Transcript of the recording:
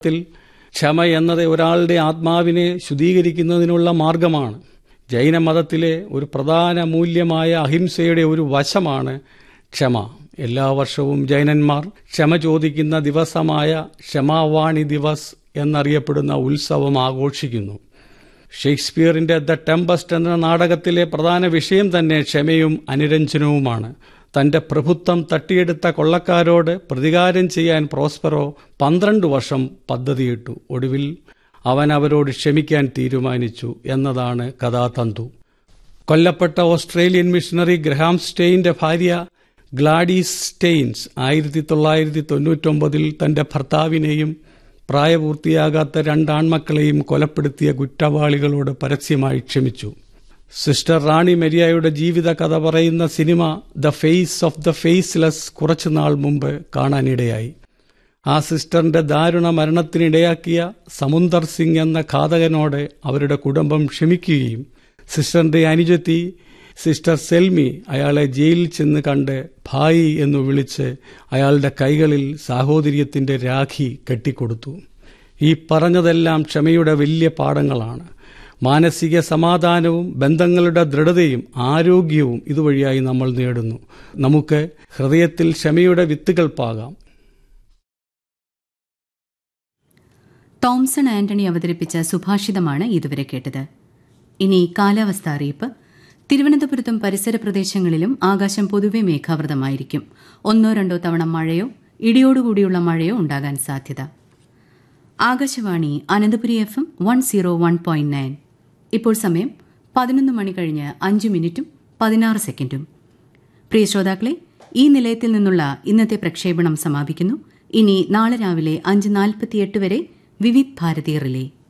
ത്തിൽ ക്ഷമ എന്നത് ഒരാളുടെ ആത്മാവിനെ ശുദ്ധീകരിക്കുന്നതിനുള്ള മാർഗമാണ് ജൈനമതത്തിലെ ഒരു പ്രധാന മൂല്യമായ അഹിംസയുടെ ഒരു വശമാണ് ക്ഷമ എല്ലാ വർഷവും ജൈനന്മാർ ക്ഷമ ചോദിക്കുന്ന ദിവസമായ ക്ഷമാവാണി ദിവസ് എന്നറിയപ്പെടുന്ന ഉത്സവം ആഘോഷിക്കുന്നു ഷേക്സ്പിയറിന്റെ ദ ടെമ്പസ്റ്റ് എന്ന നാടകത്തിലെ പ്രധാന വിഷയം തന്നെ ക്ഷമയും അനുരഞ്ജനവുമാണ് തന്റെ പ്രഭുത്വം തട്ടിയെടുത്ത കൊള്ളക്കാരോട് പ്രതികാരം ചെയ്യാൻ പ്രോസ്പെറോ പന്ത്രണ്ട് വർഷം പദ്ധതിയിട്ടു ഒടുവിൽ അവൻ അവരോട് ക്ഷമിക്കാൻ തീരുമാനിച്ചു എന്നതാണ് കഥാതന്തു കൊല്ലപ്പെട്ട ഓസ്ട്രേലിയൻ മിഷണറി ഗ്രഹാം സ്റ്റെയിന്റെ ഭാര്യ ഗ്ലാഡീസ് സ്റ്റെയിൻസ് ആയിരത്തി തൊള്ളായിരത്തി തൊണ്ണൂറ്റൊമ്പതിൽ തന്റെ ഭർത്താവിനെയും പ്രായപൂർത്തിയാകാത്ത രണ്ടാൺമക്കളെയും കൊലപ്പെടുത്തിയ കുറ്റവാളികളോട് പരസ്യമായി ക്ഷമിച്ചു സിസ്റ്റർ റാണി മെരിയയുടെ ജീവിത കഥ പറയുന്ന cinema the face of the faceless കുറച്ചുനാൾ മുമ്പ് കാണാനിടയായി ആ സിസ്റ്ററിന്റെ ദാരുണ മരണത്തിനിടയാക്കിയ സമുന്ദർ സിംഗ് എന്ന ഘാതകനോട് അവരുടെ കുടുംബം ക്ഷമിക്കുകയും സിസ്റ്ററിന്റെ അനുജത്തി സിസ്റ്റർ സെൽമി അയാളെ ജയിലിൽ ചെന്ന് കണ്ട് ഭായി എന്ന് വിളിച്ച് അയാളുടെ കൈകളിൽ സാഹോദര്യത്തിന്റെ രാഖി കെട്ടിക്കൊടുത്തു ഈ പറഞ്ഞതെല്ലാം ക്ഷമയുടെ വലിയ പാഠങ്ങളാണ് മാനസിക സമാധാനവും ബന്ധങ്ങളുടെ ദൃഢതയും ആരോഗ്യവും ഇതുവഴിയായി നമ്മൾ നേടുന്നു നമുക്ക് ഹൃദയത്തിൽ ക്ഷമയുടെ വിത്തുകൾ പാകാം തോംസൺ ആന്റണി അവതരിപ്പിച്ച സുഭാഷിതമാണ് ഇതുവരെ കേട്ടത് ഇനി കാലാവസ്ഥ അറിയിപ്പ് തിരുവനന്തപുരത്തും പരിസര പ്രദേശങ്ങളിലും ആകാശം പൊതുവെ മേഘാവൃതമായിരിക്കും ഒന്നോ രണ്ടോ തവണ മഴയോ ഇടിയോടുകൂടിയുള്ള മഴയോ ഉണ്ടാകാൻ സാധ്യത Akashvani Ananthapuri F M one zero one point nine ഇപ്പോൾ സമയം പതിനൊന്ന് മണി കഴിഞ്ഞ് അഞ്ച് മിനിറ്റും പതിനാറ് സെക്കൻഡും പ്രിയ ശ്രോതാക്കളെ ഈ നിലയത്തിൽ നിന്നുള്ള ഇന്നത്തെ പ്രക്ഷേപണം സമാപിക്കുന്നു ഇനി നാളെ രാവിലെ അഞ്ച് നാൽപ്പത്തിയെട്ട് വരെ വിവിധ് ഭാരതി റിലേ